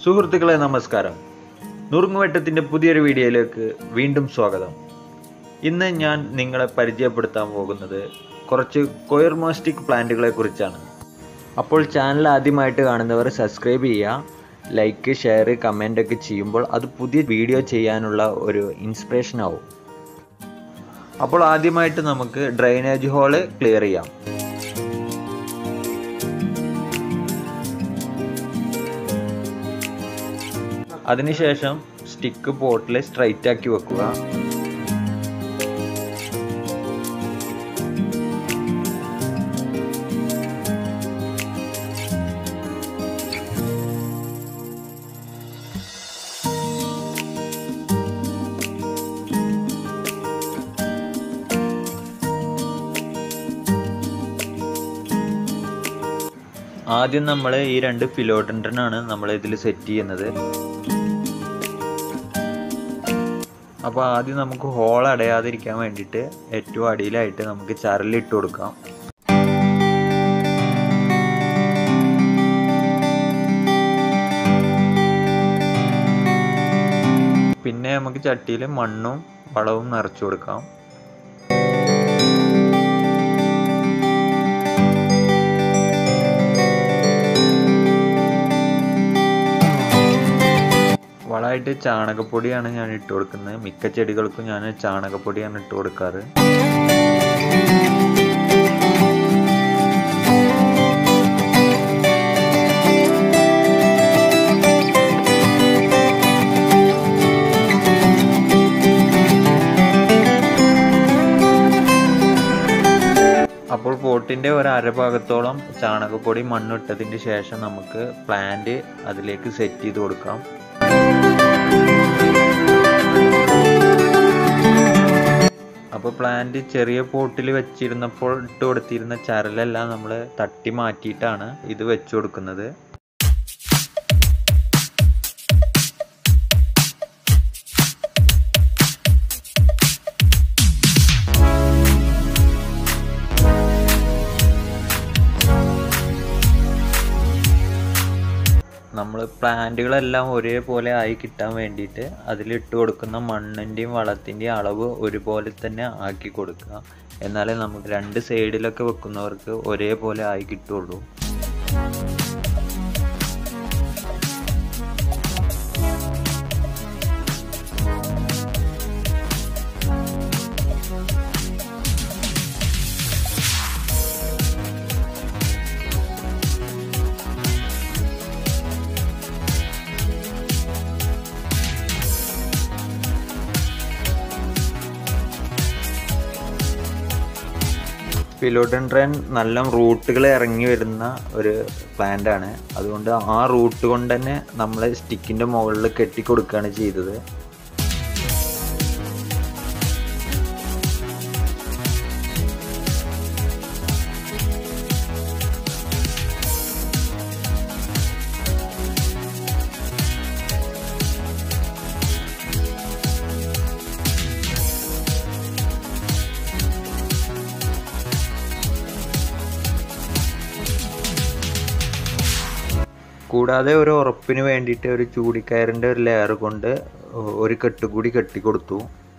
സുഹൃത്തുക്കളെ നമസ്കാരം നുറുങ്ങുവെട്ടത്തിൻ്റെ പുതിയൊരു വീഡിയോയിലേക്ക് വീണ്ടും സ്വാഗതം ഇന്ന് ഞാൻ നിങ്ങളെ പരിചയപ്പെടുത്താൻ പോകുന്നത് കുറച്ച് കൊയർമോസ്റ്റിക് പ്ലാന്റുകളെ കുറിച്ചാണ് അപ്പോൾ ചാനൽ ആദ്യമായിട്ട് കാണുന്നവർ സബ്സ്ക്രൈബ് ചെയ്യുക ലൈക്ക് ഷെയർ കമൻ്റ് ഒക്കെ ചെയ്യുമ്പോൾ അത് പുതിയ വീഡിയോ ചെയ്യാനുള്ള ഒരു ഇൻസ്പിറേഷൻ ആവും അപ്പോൾ ആദ്യമായിട്ട് നമുക്ക് ഡ്രെയിനേജ് ഹോള് ക്ലിയർ ചെയ്യാം അതിനുശേഷം സ്റ്റിക്ക് പോട്ടിൽ സ്ട്രൈറ്റ് ആക്കി വെക്കുക ആദ്യം നമ്മൾ ഈ രണ്ട് ഫിലോഡൻഡ്രനാണ് നമ്മൾ ഇതിൽ സെറ്റ് ചെയ്യുന്നത് അപ്പോൾ ആദ്യം നമുക്ക് ഹോൾ അടയാതിരിക്കാൻ വേണ്ടിയിട്ട് ഏറ്റവും അടിയിലായിട്ട് നമുക്ക് ചരലിട്ട് കൊടുക്കാം പിന്നെ നമുക്ക് ചട്ടിയിൽ മണ്ണും വളവും നിറച്ചു കൊടുക്കാം വളമായിട്ട് ചാണകപ്പൊടിയാണ് ഞാൻ ഇട്ട് കൊടുക്കുന്നത് മിക്ക ചെടികൾക്കും ഞാൻ ചാണകപ്പൊടിയാണ് ഇട്ട് കൊടുക്കാറ് അപ്പോൾ പോട്ടിൻ്റെ ഒരു അരഭാഗത്തോളം ചാണകപ്പൊടി മണ്ണിട്ടതിന് ശേഷം നമുക്ക് പ്ലാന്റ് അതിലേക്ക് സെറ്റ് ചെയ്ത് കൊടുക്കാം അപ്പോൾ പ്ലാന്റ് ചെറിയ പോട്ടിൽ വെച്ചിരുന്നപ്പോൾ ഇട്ട് കൊടുത്തിരുന്ന ചരലെല്ലാം നമ്മൾ തട്ടി മാറ്റിയിട്ടാണ് ഇത് വെച്ചു കൊടുക്കുന്നത് നമ്മൾ പ്ലാന്റുകളെല്ലാം ഒരേപോലെ ആയി കിട്ടാൻ വേണ്ടിയിട്ട് അതിലിട്ട് കൊടുക്കുന്ന മണ്ണിൻ്റെയും വളത്തിൻ്റെയും അളവ് ഒരുപോലെ തന്നെ ആക്കി കൊടുക്കുക എന്നാലേ നമുക്ക് രണ്ട് സൈഡിലൊക്കെ വെക്കുന്നവർക്ക് ഒരേപോലെ ആയി കിട്ടുള്ളൂ ഫിലോഡൻഡ്രൻ നല്ല റൂട്ടുകൾ ഇറങ്ങി വരുന്ന ഒരു പ്ലാന്റ് ആണ് അതുകൊണ്ട് ആ റൂട്ട് കൊണ്ട് തന്നെ നമ്മൾ സ്റ്റിക്കിൻ്റെ മുകളിൽ കെട്ടിക്കൊടുക്കുകയാണ് ചെയ്തത് കൂടാതെ ഒരു ഉറപ്പിന് വേണ്ടിയിട്ട് ഒരു ചൂടിക്കയറിൻ്റെ ഒരു ലെയർ കൊണ്ട് ഒരു കെട്ട് കൂടി കെട്ടിക്കൊടുത്തു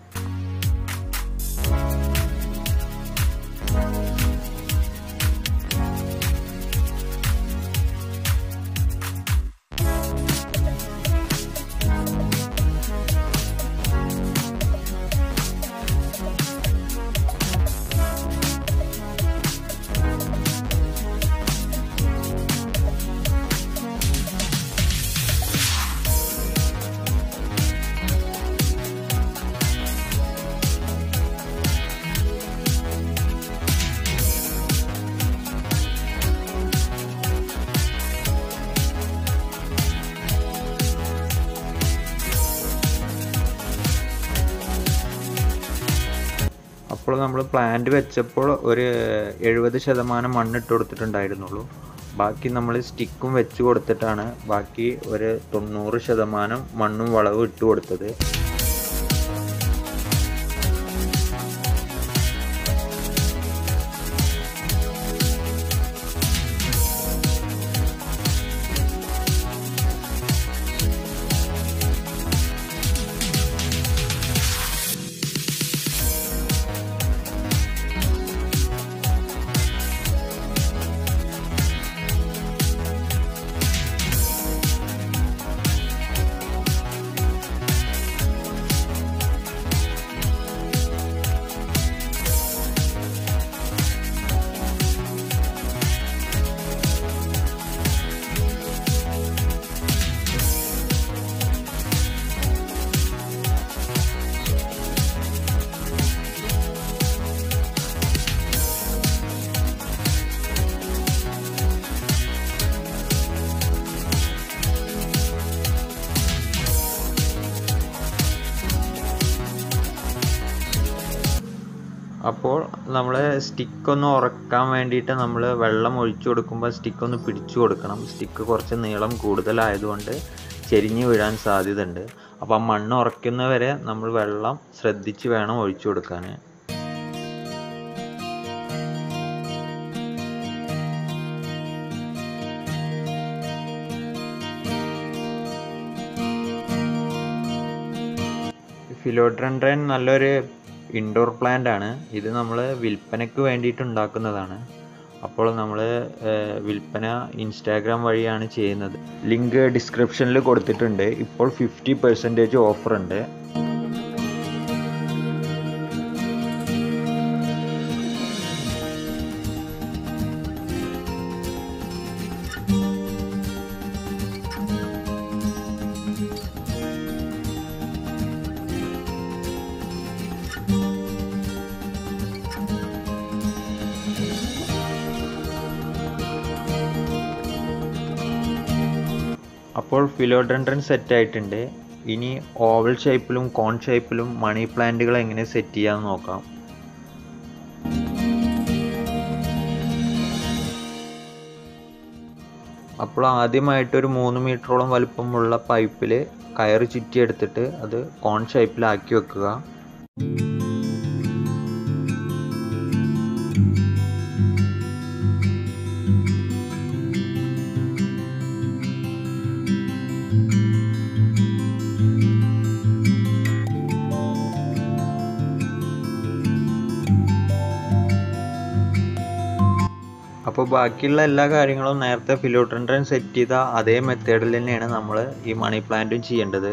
അപ്പോൾ നമ്മൾ പ്ലാന്റ് വെച്ചപ്പോൾ ഒരു എഴുപത് ശതമാനം മണ്ണിട്ട് കൊടുത്തിട്ടുണ്ടായിരുന്നുള്ളൂ ബാക്കി നമ്മൾ സ്റ്റിക്കും വെച്ച് കൊടുത്തിട്ടാണ് ബാക്കി ഒരു തൊണ്ണൂറ് ശതമാനം മണ്ണും വളവും ഇട്ട് കൊടുത്തത് അപ്പോൾ നമ്മൾ സ്റ്റിക്കൊന്ന് ഉറക്കാൻ വേണ്ടിയിട്ട് നമ്മൾ വെള്ളം ഒഴിച്ചു കൊടുക്കുമ്പോൾ സ്റ്റിക്ക് ഒന്ന് പിടിച്ചു കൊടുക്കണം സ്റ്റിക്ക് കുറച്ച് നീളം കൂടുതലായതുകൊണ്ട് ചെരിഞ്ഞ് വീഴാൻ സാധ്യതയുണ്ട് അപ്പോൾ ആ മണ്ണ് ഉറയ്ക്കുന്നവരെ നമ്മൾ വെള്ളം ശ്രദ്ധിച്ച് വേണം ഒഴിച്ചു കൊടുക്കാൻ ഫിലോഡ്രൻഡ്രൻ നല്ലൊരു ഇൻഡോർ പ്ലാന്റ് ആണ് ഇത് നമ്മൾ വിൽപ്പനയ്ക്ക് വേണ്ടിയിട്ട് ഉണ്ടാക്കുന്നതാണ് അപ്പോൾ നമ്മൾ വിൽപ്പന ഇൻസ്റ്റാഗ്രാം വഴിയാണ് ചെയ്യുന്നത് ലിങ്ക് ഡിസ്ക്രിപ്ഷനിൽ കൊടുത്തിട്ടുണ്ട് ഇപ്പോൾ ഫിഫ്റ്റി പെർസെൻറ്റേജ് ഓഫർ ഉണ്ട് അപ്പോൾ ഫിലോഡൻഡ്രൻ സെറ്റ് ആയിട്ടുണ്ട് ഇനി ഓവൽ ഷേപ്പിലും കോൺ ഷേപ്പിലും മണി പ്ലാന്റുകൾ എങ്ങനെ സെറ്റ് ചെയ്യാമെന്ന് നോക്കാം അപ്പോൾ ആദ്യമായിട്ട് ഒരു മൂന്ന് മീറ്ററോളം വലുപ്പമുള്ള പൈപ്പിൽ കയറ് ചുറ്റിയെടുത്തിട്ട് അത് കോൺ ഷേപ്പിലാക്കി വെക്കുക അപ്പോൾ ബാക്കിയുള്ള എല്ലാ കാര്യങ്ങളും നേരത്തെ ഫിലോട്രൻഡ്രൻ സെറ്റ് ചെയ്ത അതേ മെത്തേഡിൽ തന്നെയാണ് നമ്മൾ ഈ മണി പ്ലാന്റും ചെയ്യേണ്ടത്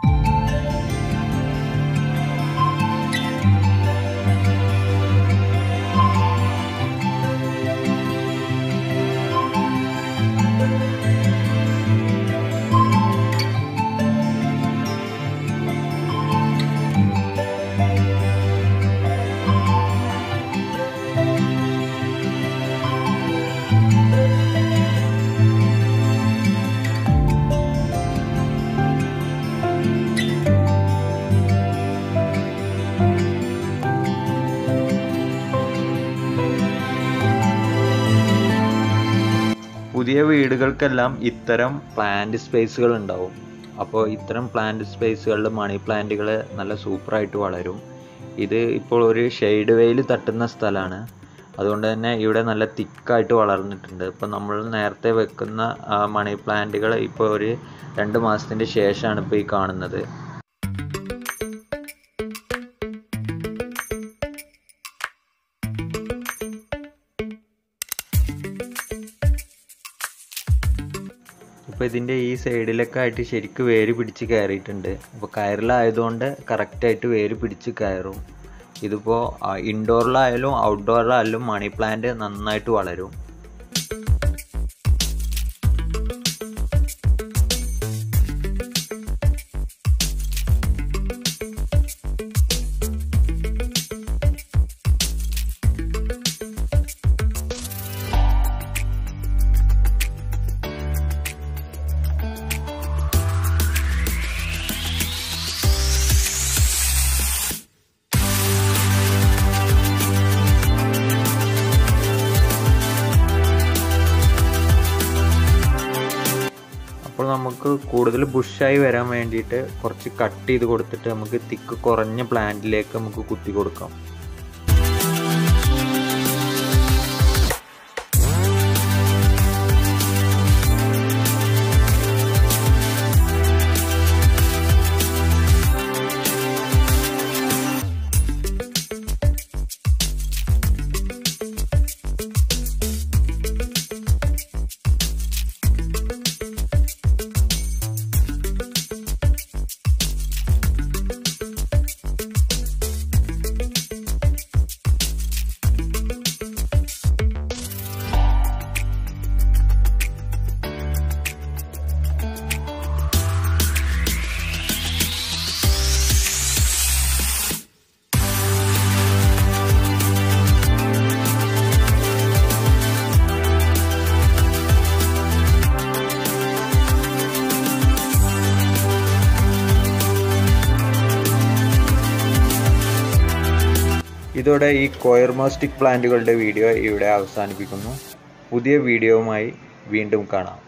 പുതിയ വീടുകൾക്കെല്ലാം ഇത്തരം പ്ലാന്റ് സ്പേസുകൾ ഉണ്ടാവും അപ്പോൾ ഇത്തരം പ്ലാന്റ് സ്പേസുകളിൽ മണി പ്ലാന്റുകൾ നല്ല സൂപ്പറായിട്ട് വളരും ഇത് ഇപ്പോൾ ഒരു ഷെയ്ഡ് വെയിൽ തട്ടുന്ന സ്ഥലമാണ് അതുകൊണ്ട് തന്നെ ഇവിടെ നല്ല തിക്കായിട്ട് വളർന്നിട്ടുണ്ട് ഇപ്പോൾ നമ്മൾ നേരത്തെ വെക്കുന്ന ആ, മണി പ്ലാന്റുകൾ ഇപ്പോൾ ഒരു രണ്ട് മാസത്തിൻ്റെ ശേഷമാണ് ഇപ്പോൾ ഈ കാണുന്നത് ഇപ്പോൾ ഇതിൻ്റെ ഈ സൈഡിലൊക്കെ ആയിട്ട് ശരിക്ക് വേര് പിടിച്ച് കയറിയിട്ടുണ്ട് അപ്പോൾ കയറിലായതുകൊണ്ട് കറക്റ്റായിട്ട് വേര് പിടിച്ച് കയറും ഇതിപ്പോൾ ഇൻഡോറിലായാലും ഔട്ട്ഡോറിലായാലും മണി പ്ലാന്റ് നന്നായിട്ട് വളരും അപ്പോൾ നമുക്ക് കൂടുതൽ ബുഷായി വരാൻ വേണ്ടിയിട്ട് കുറച്ച് കട്ട് ചെയ്ത് കൊടുത്തിട്ട് നമുക്ക് തിക്ക് കുറഞ്ഞ പ്ലാന്റിലേക്ക് നമുക്ക് കുത്തി കൊടുക്കാം ഇതോടെ ഈ കോയർമോസ്റ്റിക് പ്ലാന്റുകളുടെ വീഡിയോ ഇവിടെ അവസാനിപ്പിക്കുന്നു പുതിയ വീഡിയോവുമായി വീണ്ടും കാണാം